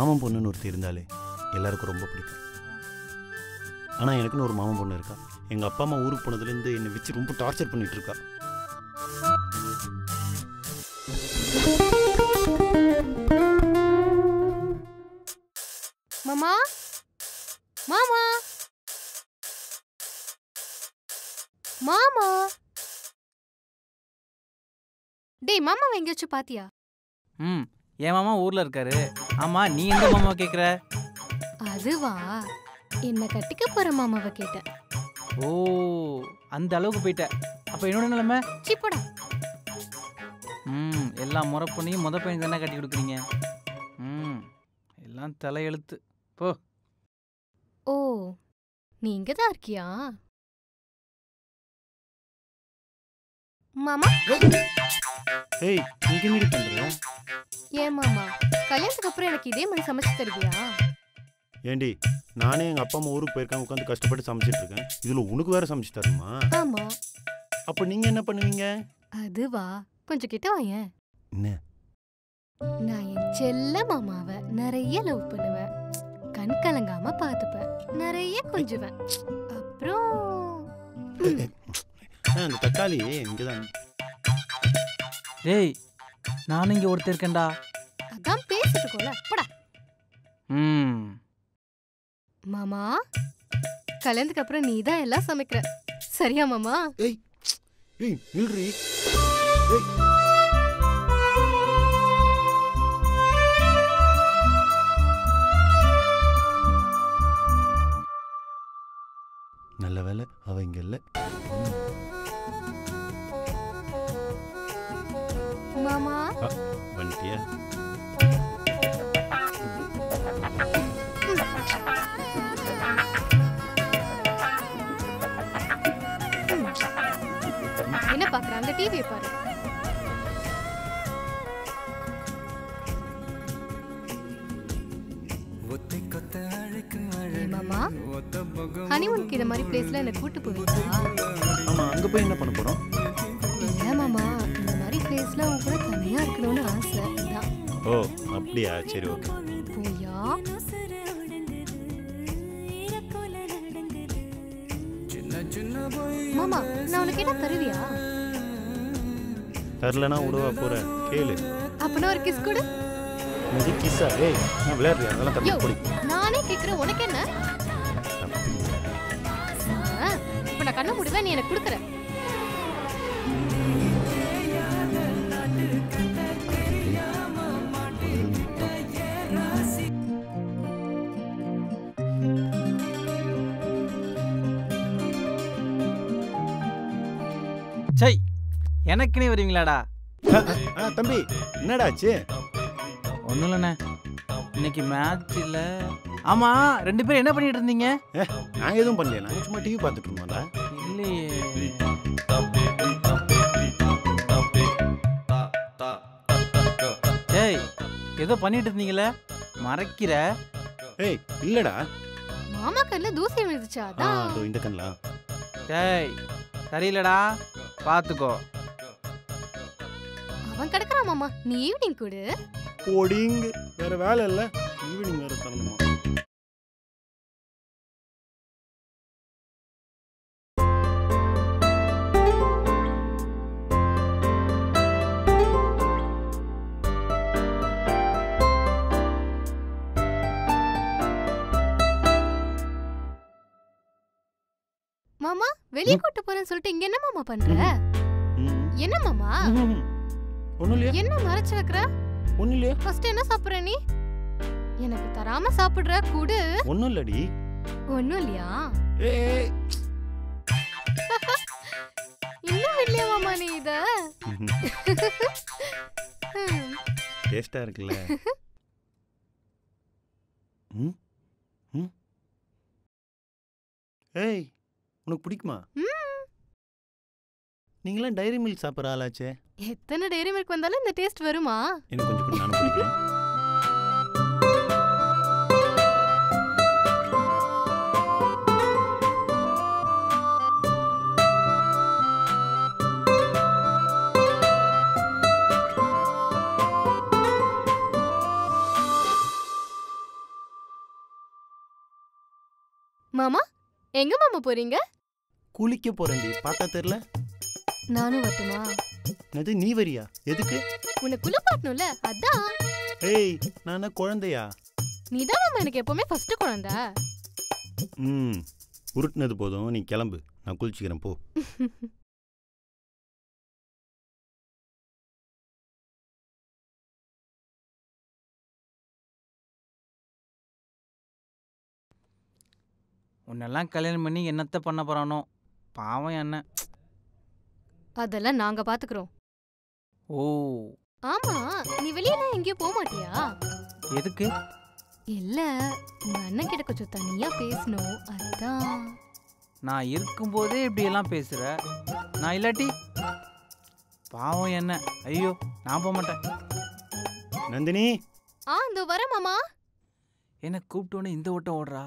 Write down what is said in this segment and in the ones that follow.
மாமன் பொண்ணுன்னு ஒருத்தர் இருந்தாலே எல்லாருக்கும் ரொம்ப பிடிக்கும் ஆனால் எனக்குன்னு ஒரு மாமன் பொண்ணு இருக்கா எங்கள் அப்பா அம்மா ஊருக்கு போனதுலேருந்து என்னை வச்சு ரொம்ப டார்ச்சர் பண்ணிட்டு இருக்கா மாமா மாமா மாமா டேய் மாமாவை எங்கேயாச்சும் பாத்தியா ம் என் மாமா ஊர்ல இருக்காரு ஆமா நீ எந்த மாமா கேக்குற அதுவா என்ன கட்டிக்க போற மாமாவை கேட்டேன் ஓ அந்த அளவுக்கு போயிட்ட அப்ப என்னோட நிலைமை சீ போடா ம் எல்லா முறை பொண்ணையும் முத பையன் தானே கட்டி கொடுக்குறீங்க ம் எல்லாம் தலையெழுத்து போ ஓ நீ இங்கதான் இருக்கியா மாமா ஏய் இங்கே மீறி பண்ணுற ஏன் மாமா கல்யாணத்துக்கு அப்புறம் எனக்கு இதே மாதிரி சமைச்சு தருவியா ஏண்டி நானே எங்கள் அப்பா அம்மா ஊருக்கு போயிருக்காங்க உட்காந்து கஷ்டப்பட்டு சமைச்சிட்டு இருக்கேன் இதில் உனக்கு வேற சமைச்சு தரணுமா ஆமா அப்போ நீங்கள் என்ன பண்ணுவீங்க அதுவா கொஞ்சம் கிட்ட வாயேன் என்ன நான் என் செல்ல மாமாவை நிறைய லவ் பண்ணுவேன் கண் கலங்காம பார்த்துப்பேன் நிறைய கொஞ்சுவேன் அப்புறம் ஆ, அந்த தக்காளி இங்கே தான் டேய் நானும் இங்க ஒருத்தர் இருக்கேன்டா அதான் பேசிட்டு இருக்கோம்ல போடா ம் மாமா கல்யாணத்துக்கு அப்புறம் நீ தான் எல்லாம் சமைக்கிற சரியா மாமா ஏய் ஏய் நில்றி ஏய் நல்ல வேலை அவ இங்க இல்ல மாமா வந்துட்டியா என்ன பாக்குற அந்த டிவியை பாரு ஏய் மாமா ஹனிமூனுக்கு இந்த மாதிரி பிளேஸ்ல என்ன கூட்டு போவீங்களா ஆமா அங்க போய் என்ன பண்ண போறோம் இல்ல மாமா இந்த மாதிரி பிளேஸ்ல உன் கூட தனியா இருக்கணும்னு ஆசை அதான் ஓ அப்படியா சரி ஓகே போயா மாமா நான் உனக்கு என்ன தருவியா தரலனா விடுவா போற கேளு அப்பனா ஒரு கிஸ் கொடு இது கிஸ்ஸா ஏய் நான் விளையாடுறியா அதெல்லாம் யோ தப்பு பிடி நானே கேக்குறேன் உனக்கு என்ன ஆ, இப்ப நான் கண்ண முடிவேன் நீ எனக்கு கொடுக்குற சை எனக்குனே வருவீங்களாடா ஆ தம்பி என்னடா ஆச்சு ஒன்றும் இல்லைண்ணே இன்னைக்கு மேட்ச் இல்ல ஆமா ரெண்டு பேரும் என்ன பண்ணிட்டு இருந்தீங்க நாங்க எதுவும் பண்ணலையே நாங்க சும்மா டிவி பார்த்துட்டு இருந்தோம்டா இல்லையே ஏய் ஏதோ பண்ணிட்டு இருந்தீங்களே மறைக்கிற ஏய் இல்லடா மாமா கண்ணுல தூசி விழுந்துச்சு ஆ அதான் அதோ இந்த கண்ணலா டேய் சரியில்லடா பாத்துக்கோ அவன் கிடக்குறான் மாமா நீ ஈவினிங் கொடு போடிங்க வேற வேலை இல்ல ஈவினிங் வேற தரணுமா மாமா வெளிய கூட்டு போறேன்னு சொல்லிட்டு இங்க என்ன மாமா பண்ற ம். என்ன மாமா ம். ஒண்ணும் இல்லையா என்ன மறைச்சு வைக்கிற ஒண்ணும் இல்லையா ஃபர்ஸ்ட் என்ன சாப்பிடுற நீ எனக்கு தராம சாப்பிடுற குடு ஒண்ணும் இல்லடி ஒண்ணும் இல்லையா ஏய் இன்னும் இல்லையா மாமா நீ இத ஹம். டேஸ்டா இருக்குல்ல ம் ம் ஏய் உனக்கு பிடிக்குமா ம். நீங்களாம் டைரி மில்க் சாப்பிட்ற ஆளாச்சே எத்தனை டெய்ரி மில்க் வந்தாலும் இந்த டேஸ்ட் வருமா எனக்கு கொஞ்சம் கூட நானும் பிடிக்கிறேன் மாமா எங்க மாமா போறீங்க குளிக்க போறேன்டி பார்த்தா தெரியல நானும் வரட்டுமா அது நீ வரியா எதுக்கு உன்னை குளிப்பாட்டணும்ல அதான் ஏய் நான் என்ன குழந்தையா நீதான் மாமா எனக்கு எப்பவுமே ஃபர்ஸ்ட் குழந்தை ம் உருட்டுனது போதும் நீ கிளம்பு நான் குளிச்சுக்கிறேன் போ உன்னெல்லாம் கல்யாணம் பண்ணி என்னத்த பண்ண போறானோ பாவம் என்ன அதெல்லாம் நாங்க பாத்துக்கிறோம் ஓ ஆமா நீ வெளியெல்லாம் எங்கேயும் போக மாட்டியா எதுக்கு இல்ல உங்க அண்ணன் கிட்ட கொஞ்சம் தனியா பேசணும் அதான் நான் இருக்கும்போதே இப்படியெல்லாம் பேசுற நான் இல்லாட்டி பாவம் என்ன ஐயோ நான் போக மாட்டேன் நந்தினி ஆ இந்த வர மாமா என்ன கூப்பிட்டோன்னே இந்த ஓட்டம் ஓடுறா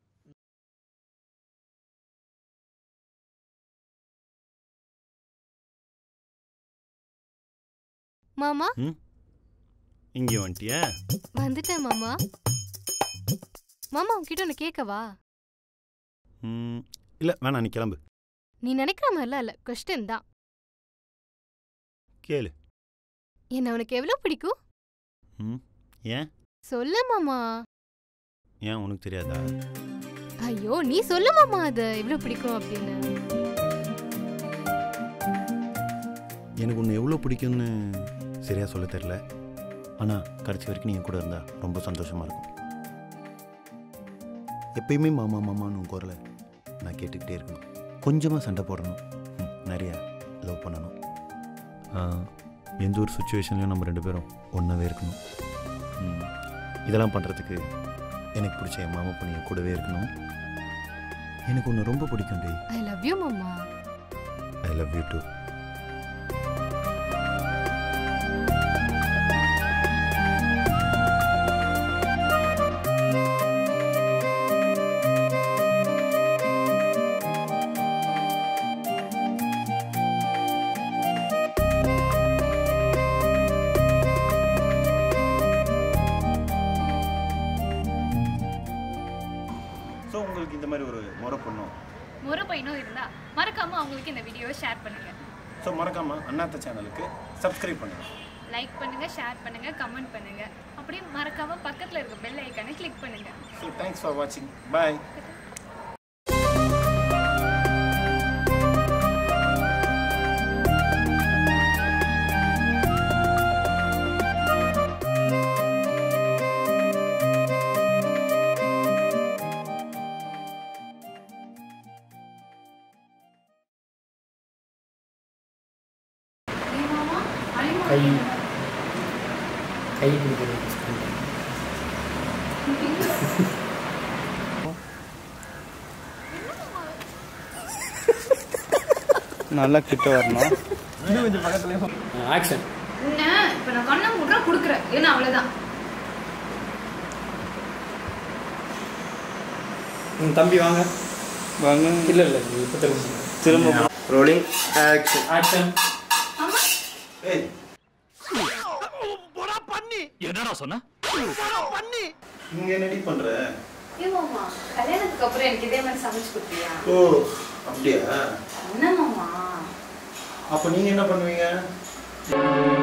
மாமா இங்கே வந்துட்டியா வந்துட்டேன் மாமா மாமா உன்கிட்ட ஒன்று கேட்கவா ம் இல்லை வேணாம் நீ கிளம்பு நீ நினைக்கிற மாதிரிலாம் இல்லை கொஸ்டின் தான் கேளு என்ன உனக்கு எவ்வளோ பிடிக்கும் ம் ஏன் சொல்லு மாமா ஏன் உனக்கு தெரியாதா ஐயோ நீ சொல்லு மாமா அது எவ்வளோ பிடிக்கும் அப்படின்னு எனக்கு உன்னை எவ்வளோ பிடிக்கும்னு சரியா சொல்ல தெரில ஆனால் கடைசி வரைக்கும் நீ என் கூட இருந்தா ரொம்ப சந்தோஷமாக இருக்கும் எப்பயுமே மாமா மாமான்னு உன் குரலை நான் கேட்டுக்கிட்டே இருக்கணும் கொஞ்சமாக சண்டை போடணும் ம், நிறைய லவ் பண்ணணும் ஆ, எந்த ஒரு சுச்சுவேஷன்லையும் நம்ம ரெண்டு பேரும் ஒன்றாவே இருக்கணும் ம், இதெல்லாம் பண்ணுறதுக்கு எனக்கு பிடிச்ச என் மாமா பொண்ணு என் கூடவே இருக்கணும் எனக்கு உன்னை ரொம்ப பிடிக்கும் டே ஐ லவ் யூ மாமா I love you too so உங்களுக்கு இந்த மாதிரி ஒரு முறை பொண்ணும் முறை பையனும் இருந்தா மறக்காம அவங்களுக்கு இந்த வீடியோவை ஷேர் பண்ணுங்க ஸோ மறக்காமல் அண்ணாத்த சேனலுக்கு சப்ஸ்கிரைப் பண்ணுங்கள் லைக் பண்ணுங்க ஷேர் பண்ணுங்க கமெண்ட் பண்ணுங்க அப்படியே மறக்காம பக்கத்துல இருக்க பெல் ஐக்கானை கிளிக் பண்ணுங்க ஸோ தேங்க்ஸ் ஃபார் வாட்சிங் பாய் கை கை பிடிக்கிறது நல்லா கிட்ட வரணும் ஆக்ஷன் என்ன இப்ப நான் கண்ணை முடுற குடுக்குறேன் ஏன்னா அவ்வளவுதான் உங்க தம்பி வாங்க வாங்க இல்ல இல்ல இப்போ திரும்ப திரும்ப ரோலிங் ஆக்ஷன் ஆக்ஷன் ஏய் இங்கே என்னடி பண்ணுற ஏமாமா கல்யாணத்துக்கு அப்புறம் எனக்கு இதே மாதிரி சமைச்சு கொடுத்தியா ஓ அப்படியா என்ன மாமா அப்போ நீங்கள் என்ன பண்ணுவீங்க